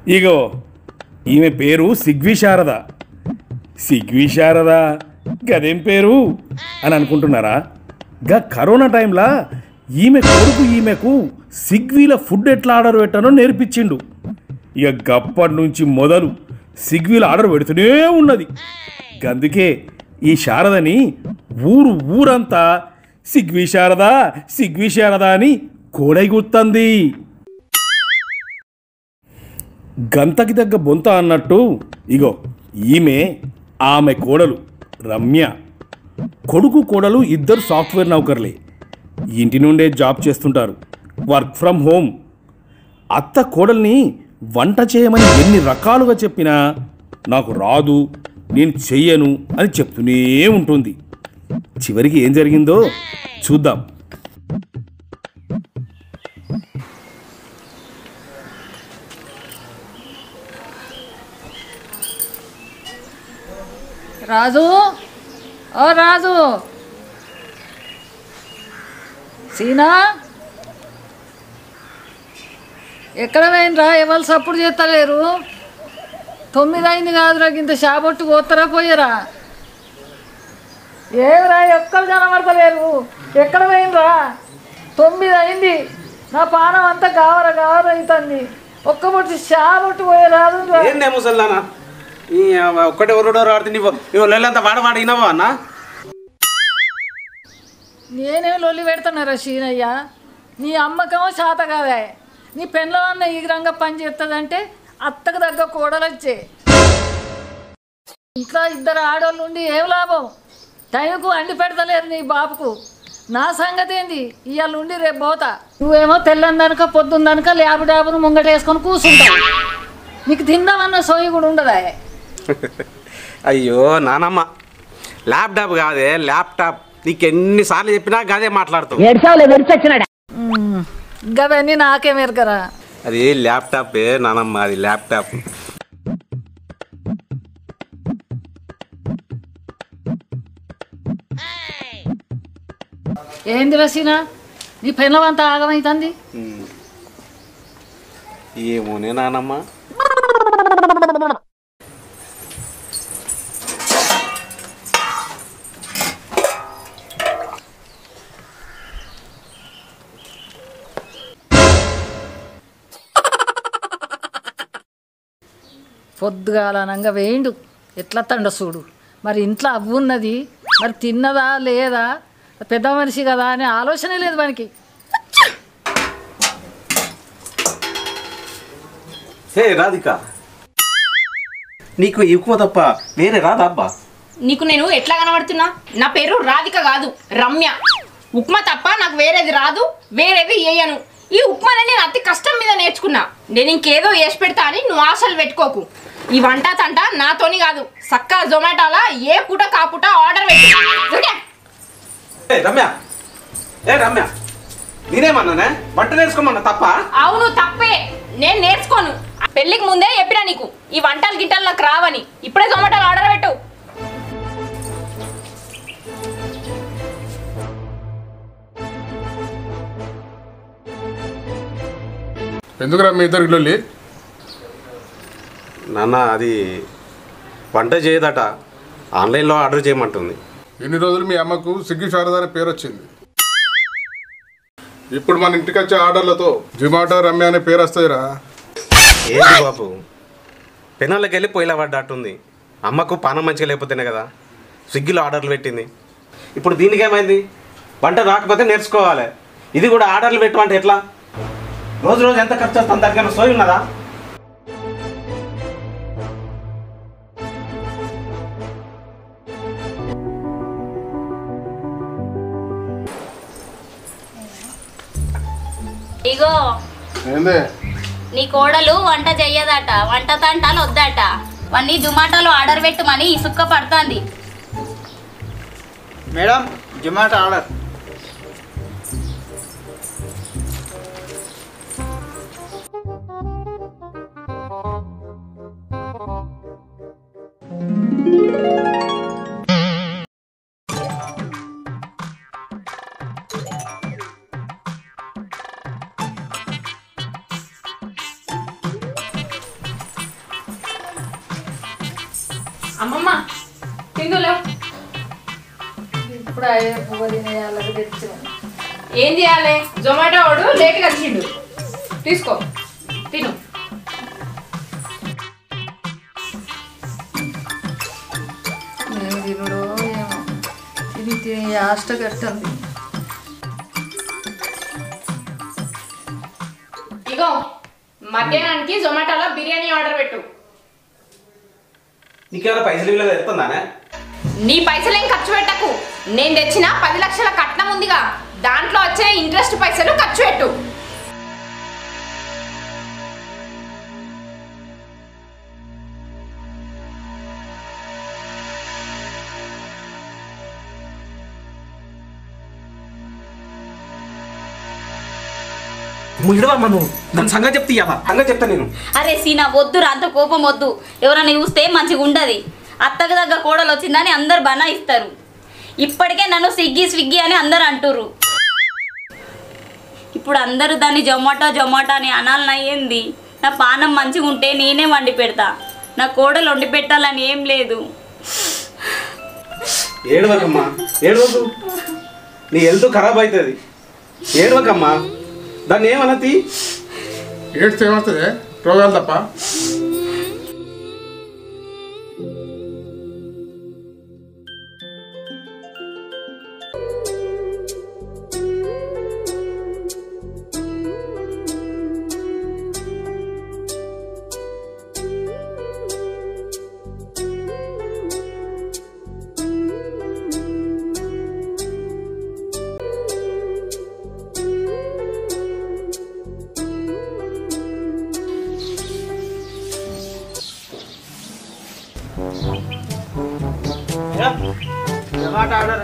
ఇగో ఈమె పేరు సిగ్వి శారద సిగ్వి శారద గదేం పేరు అని అనుకుంటున్నారా గా కరోనా టైంలా ఈమె కొడుకు ఈమెకు సిగ్వీల ఫుడ్ ఎట్లా ఆర్డర్ పెట్టానో నేర్పించిండు ఇక గప్పటి నుంచి మొదలు సిగ్వీల ఆర్డర్ పెడుతూనే ఉన్నది గందుకే ఈ శారదని ఊరు ఊరంతా సిగ్వి శారద సిగ్వి శారద అని కోడైగుత్తంది గంతకి దగ్గ బొంత అన్నట్టు ఇగో ఈమె ఆమె కోడలు రమ్య కొడుకు కోడలు ఇద్దరు సాఫ్ట్వేర్ నౌకర్లే ఇంటి నుండే జాబ్ చేస్తుంటారు వర్క్ ఫ్రమ్ హోమ్ అత్త కోడల్ని వంట చేయమని ఎన్ని రకాలుగా చెప్పినా నాకు రాదు నేను చెయ్యను అని చెప్తూనే ఉంటుంది చివరికి ఏం జరిగిందో చూద్దాం రాజు ఓ రాజు సీనా ఎక్కడ పోయినరా ఎవరు సప్పుడు చేస్తలేరు తొమ్మిది అయింది కాదురా ఇంత షాబొట్టు కోత్తరా పోయారా ఏమిరా ఎక్కడ కనబడతలేరు ఎక్కడ పోయినరా తొమ్మిది అయింది నా పానం అంతా గావర గావర అవుతుంది ఒక్క పొట్టు షాబొట్టు పోయరాదు ఏందే ముసల్లానా ఈ ఒక్కటే ఎవరోడో ఆడితే నీవు నువ్వు నెలంతా వాడ వాడ వినవా అన్న నేనేం లొల్లి పెడుతున్నారా శీనయ్య నీ అమ్మకమో శాత కాదా నీ పెళ్ళం అన్న ఈ రంగ పని చేస్తుందంటే అత్తకు దగ్గర కోడలు వచ్చే ఇంట్లో ఇద్దరు ఆడోళ్ళు ఉండి ఏం లాభం టైంకు అండి పెడతలేరు నీ బాబుకు నా సంగతి ఏంది ఇవాళ ఉండి రేపు పోతా నువ్వేమో తెల్లందనక పొద్దుందనక ల్యాబ్ డాబును ముంగటేసుకొని కూర్చుంటావు నీకు తిందామన్న సోయి కూడా ఉండదా అయ్యో నానమ్మ ల్యాప్టాప్ కాదే ల్యాప్టాప్ నీకు ఎన్నిసార్లు చెప్పినా గదే మాట్లాడుతావు ఉమ్, గవన్నీ నాకేం ఎరకరా అది ల్యాప్టాప్ నానమ్మ అది ల్యాప్టాప్ ఏంది రసీనా నీ పెళ్ళం అంతా ఆగమవుతుంది ఏమోనే నానమ్మ పొద్దుగాలనంగా వేయండు ఎట్లా తండ చూడు మరి ఇంట్లో అవ్వు ఉన్నది మరి తిన్నదా లేదా పెద్ద మనిషి కదా అనే ఆలోచనే లేదు మనకి హే రాధిక నీకు ఎక్కువ తప్ప వేరే రాదా అబ్బా నీకు నేను ఎట్లా కనబడుతున్నా నా పేరు రాధిక కాదు రమ్య ఉప్మా తప్ప నాకు వేరేది రాదు వేరేది వేయను ఈ ఉప్మాని నేను అతి కష్టం మీద నేర్చుకున్నా నేను ఇంకేదో వేసి పెడతా అని నువ్వు ఆశలు పెట్టుకోకు ఈ వంట తంట నాతోని కాదు సక్కా జొమాటోలా ఏ పూట కాపుట ఆర్డర్ పెట్టి చూడే. ఏ రమ్య ఏ రమ్య నేనేమన్నానే వంట నేర్చుకోమన్నా తప్ప అవును తప్పే నేను నేర్చుకోను పెళ్ళికి ముందే చెప్పినా నీకు ఈ వంటలు గిట్టలు నాకు రావని ఇప్పుడే జొమాటోలో ఆర్డర్ పెట్టు ఎందుకురా మీ ఇద్దరికి లొల్లి నాన్న అది వంట చేయదట ఆన్లైన్లో ఆర్డర్ చేయమంటుంది ఇన్ని రోజులు మీ అమ్మకు సిగ్గి శారద అనే పేరు వచ్చింది ఇప్పుడు మన ఇంటికి వచ్చే ఆర్డర్లతో జొమాటో రమ్య అనే పేరు వస్తాయిరా ఏంటి బాబు పెనాలకి వెళ్ళి పొయ్యిలా పడ్డట్టుంది అమ్మకు పానం మంచిగా లేకపోతేనే కదా స్విగ్గీలో ఆర్డర్లు పెట్టింది ఇప్పుడు దీనికి ఏమైంది వంట రాకపోతే నేర్చుకోవాలి ఇది కూడా ఆర్డర్లు పెట్టమంటే ఎట్లా రోజు రోజు ఎంత ఖర్చు వస్తుంది దానికైనా సోయి ఉన్నదా ఇగో ఏందే నీ కోడలు వంట చెయ్యదట వంట తంటాలు వద్దట వన్నీ జొమాటోలో ఆర్డర్ పెట్టమని ఇసుక్క పడుతుంది మేడం జొమాటో ఆర్డర్ అమ్మమ్మ తిందులో ఇప్పుడు అయ్యే పువ్వు తినేయాలని తెచ్చాను ఏం చేయాలి జొమాటో వాడు లేట్గా వచ్చిండు తీసుకో తిను నేను తినుడో ఏమో ఇది తిని ఆష్ట కట్టండి ఇగో మధ్యాహ్నానికి జొమాటోలో బిర్యానీ ఆర్డర్ పెట్టు నీకేమైనా పైసలు వీళ్ళు తెస్తుందానే నీ పైసలు ఏం ఖర్చు పెట్టకు నేను తెచ్చిన పది లక్షల కట్నం ఉందిగా దాంట్లో వచ్చే ఇంట్రెస్ట్ పైసలు ఖర్చు పెట్టు ముయ్యడవమ్మా నువ్వు నన్ను సంగతి చెప్తే ఇయ్యవా సంగతి చెప్తా నేను అరే సీనా వద్దురా అంత కోపం వద్దు ఎవరైనా చూస్తే మంచిగా ఉండదు అత్తకు దగ్గర కోడలు వచ్చిందని అందరు బనాయిస్తారు ఇప్పటికే నన్ను స్విగ్గీ స్విగ్గీ అని అందరు అంటుర్రు ఇప్పుడు అందరూ దాన్ని జొమాటో జొమాటో అని అనాలని అయ్యింది నా పానం మంచిగా ఉంటే నేనే వండి పెడతా నా కోడలు వండి పెట్టాలని ఏం లేదు ఏడవకమ్మా ఏడవకు నీ హెల్త్ ఖరాబ్ అవుతుంది ఏడవకమ్మా దాన్ని ఏమన్నది ఏడ్స్ ఏమొస్తుంది రోగాలు తప్ప Zomato order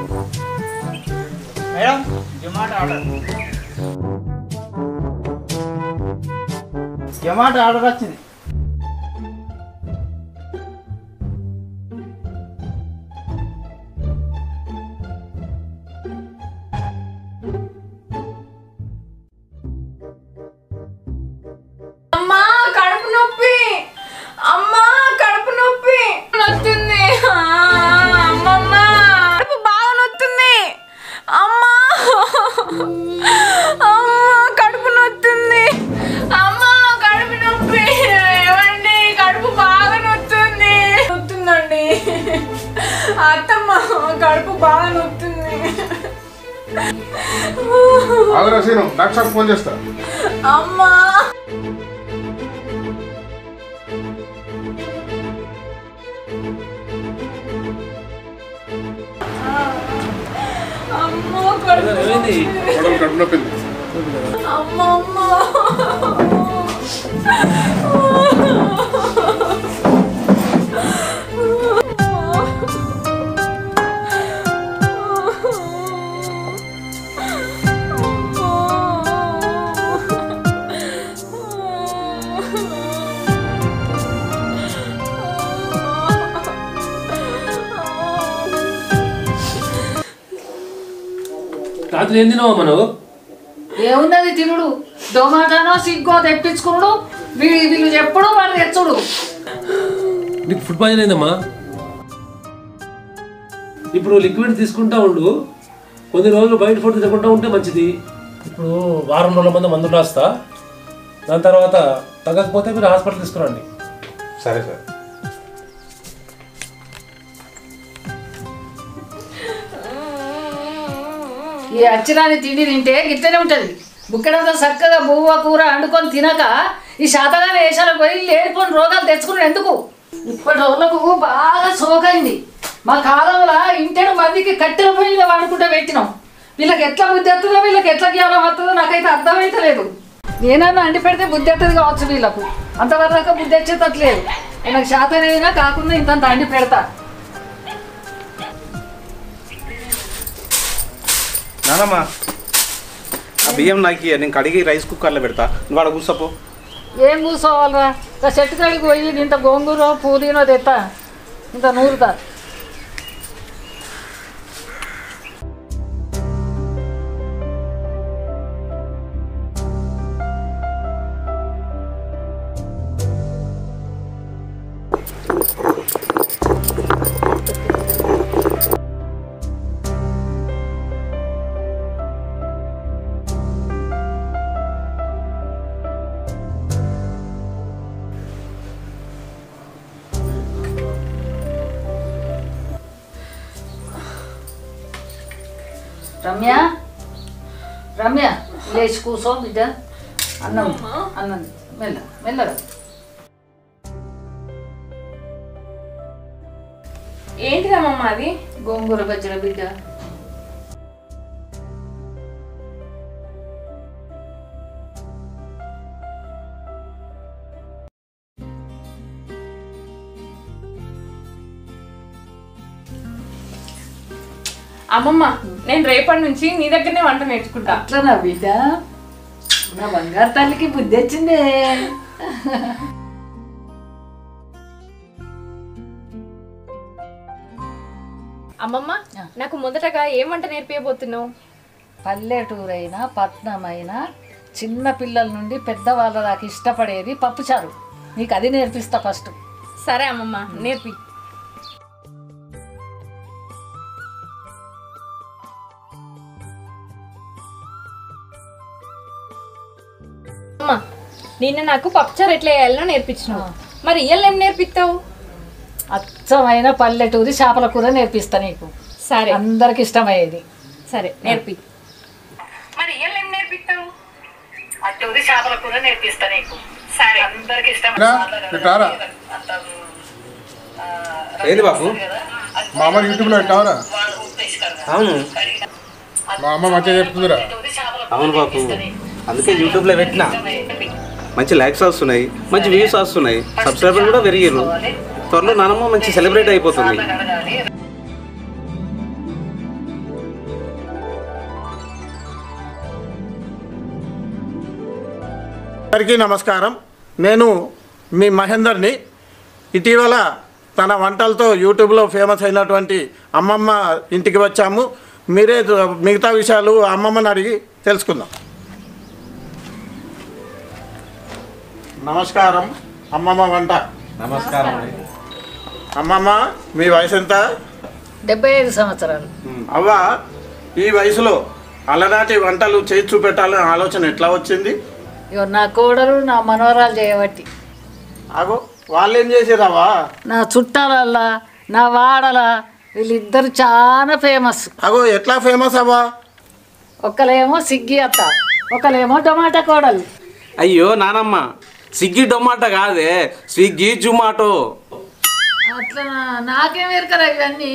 madam Zomato order Zomato order వచ్చింది అమ్మా కడుపు నొప్పి అమ్మా కడుపు నొప్పి నొస్తుంది ఆ, అమ్మమ్మ కడుపు బాగా నొస్తుంది అమ్మా అమ్మా కడుపు నొస్తుంది అమ్మా కడుపు నొప్పి ఏమండి కడుపు బాగా నొస్తుంది నొత్తుందండి అత్తమ్మ కడుపు బాగా నొస్తుంది ఆగరా సీను డాక్టర్ ఫోన్ చేస్తా అమ్మా అమ్మో కడుపు కోడలు కడుపు నొప్పింది అమ్మ అమ్మ రాత్రి ఏం తిన్నావా నువ్వు ఏమున్నది తినుడు దోమాటానో సిగ్గో తెప్పించుకునుడు వీళ్ళు వీళ్ళు చెప్పుడు వాళ్ళు తెచ్చుడు నీకు ఫుడ్ పాయిజన్ అయిందమ్మా ఇప్పుడు లిక్విడ్ తీసుకుంటా ఉండు కొన్ని రోజులు బయట ఫుడ్ తినకుండా ఉంటే మంచిది ఇప్పుడు వారం రోజుల మంది మందులు రాస్తా దాని తర్వాత తగ్గకపోతే మీరు హాస్పిటల్ తీసుకురండి సరే సార్ ఈ అచ్చిరాని తిండి తింటే గిట్టనే ఉంటుంది బుక్కడంతా చక్కగా బువ్వ కూర వండుకొని తినక ఈ శాతగానే వేషాలకు పోయి లేనిపోని రోగాలు తెచ్చుకుని ఎందుకు ఇప్పటి వాళ్ళకు బాగా సోకైంది మా కాలంలో ఇంటెడు మందికి కట్టెల పొయ్యి మీద వండుకుంటే పెట్టినాం వీళ్ళకి ఎట్లా బుద్ధి వస్తుందో వీళ్ళకి ఎట్లా జ్ఞానం వస్తుందో నాకైతే అర్థమైతే లేదు నేనన్నా అండి పెడితే బుద్ధి వస్తుంది కావచ్చు వీళ్ళకు అంతవరకు బుద్ధి వచ్చేటట్లేదు నాకు శాతనైనా కాకుండా ఇంత అండి పెడతా నానమ్మా ఆ బియ్యం నాకు ఇయ్య, నేను కడిగి రైస్ కుక్కర్లో పెడతా నువ్వు ఆడ కూర్చోపో ఏం కూర్చోవాలరా ఇంకా చెట్టు కాడికి పోయి ఇంత గోంగూర పుదీనో తెత్తా ఇంత నూరుతా రమ్య రమ్య లేచి కూర్చో బిడ్డ అన్నం అన్నం మెల్ల మెల్లగా ఏంటిదమ్మమ్మ అది గోంగూర బజ్జల బిడ్డ అమ్మమ్మ నేను రేపటి నుంచి నీ దగ్గరనే వంట నేర్చుకుంటా అట్లనా బిడ్డ నా బంగారు తల్లికి బుద్ధి వచ్చిందే అమ్మమ్మ నాకు మొదటగా ఏం వంట నేర్పియబోతున్నావు పల్లెటూరైనా పట్నమైనా చిన్న పిల్లల నుండి పెద్దవాళ్ళ దాకా ఇష్టపడేది పప్పుచారు నీకు అది నేర్పిస్తా ఫస్ట్ సరే అమ్మమ్మ నేర్పి అమ్మ నిన్న నాకు పప్పుచారు ఎట్లా వేయాలో నేర్పించినావు మరి ఇయ్యాల ఏం నేర్పిస్తావు అచ్చమైన పల్లెటూరి చేపల కూర నేర్పిస్తా నీకు సరే అందరికి ఇష్టమయ్యేది సరే నేర్పి మరి ఇయ్యాల ఏం నేర్పిస్తావు అట్టూరి చేపల కూర నేర్పిస్తా నీకు సరే అందరికి ఇష్టం రా, ఇటు రారా ఏంది బాపు మా అమ్మ యూట్యూబ్లో పెట్టావురా అవును మా అమ్మ మంచిగా చెప్తుందిరా అవును బాపు అందుకే యూట్యూబ్లో పెట్టినా మంచి లైక్స్ వస్తున్నాయి మంచి వ్యూస్ వస్తున్నాయి సబ్స్క్రైబర్ కూడా పెరిగారు త్వరలో నానమ్మ మంచి సెలబ్రేట్ అయిపోతుంది అందరికీ నమస్కారం నేను మీ మహేందర్ని ఇటీవల తన వంటలతో యూట్యూబ్లో ఫేమస్ అయినటువంటి అమ్మమ్మ ఇంటికి వచ్చాము మీరే మిగతా విషయాలు అమ్మమ్మని అడిగి తెలుసుకుందాం నమస్కారం అమ్మమ్మ వంట నమస్కారం అమ్మమ్మ మీ వయసు ఎంత డెబ్బై ఐదు సంవత్సరాలు అవ్వ ఈ వయసులో అలనాటి వంటలు చేసి చూపెట్టాలనే ఆలోచన ఎట్లా వచ్చింది ఇగో నా కోడలు నా మనవరాలు చేయబట్టి అగో వాళ్ళు ఏం చేసారవ్వా నా చుట్టాలల్లా నా వాడల వీళ్ళిద్దరు చాలా ఫేమస్ అగో ఎట్లా ఫేమస్ అవ్వా ఒకలేమో సిగ్గి అత్త ఒకలేమో టమాటా కోడలు అయ్యో నానమ్మ స్విగ్గీ టొమాటో కాదే స్విగ్గీ జొమాటో అట్లా నాకేం ఎరకరా ఇవన్నీ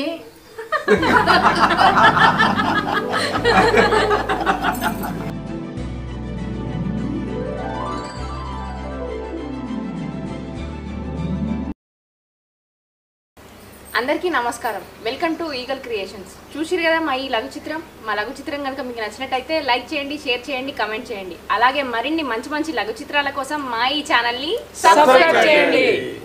అందరికీ నమస్కారం వెల్కమ్ టు ఈగల్ క్రియేషన్స్ చూసిరు కదా మా ఈ లఘు చిత్రం మా లఘు చిత్రం కనుక మీకు నచ్చినట్టయితే లైక్ చేయండి షేర్ చేయండి కమెంట్ చేయండి అలాగే మరిన్ని మంచి మంచి లఘు చిత్రాల కోసం మా ఈ ఛానల్ని సబ్స్క్రైబ్ చేయండి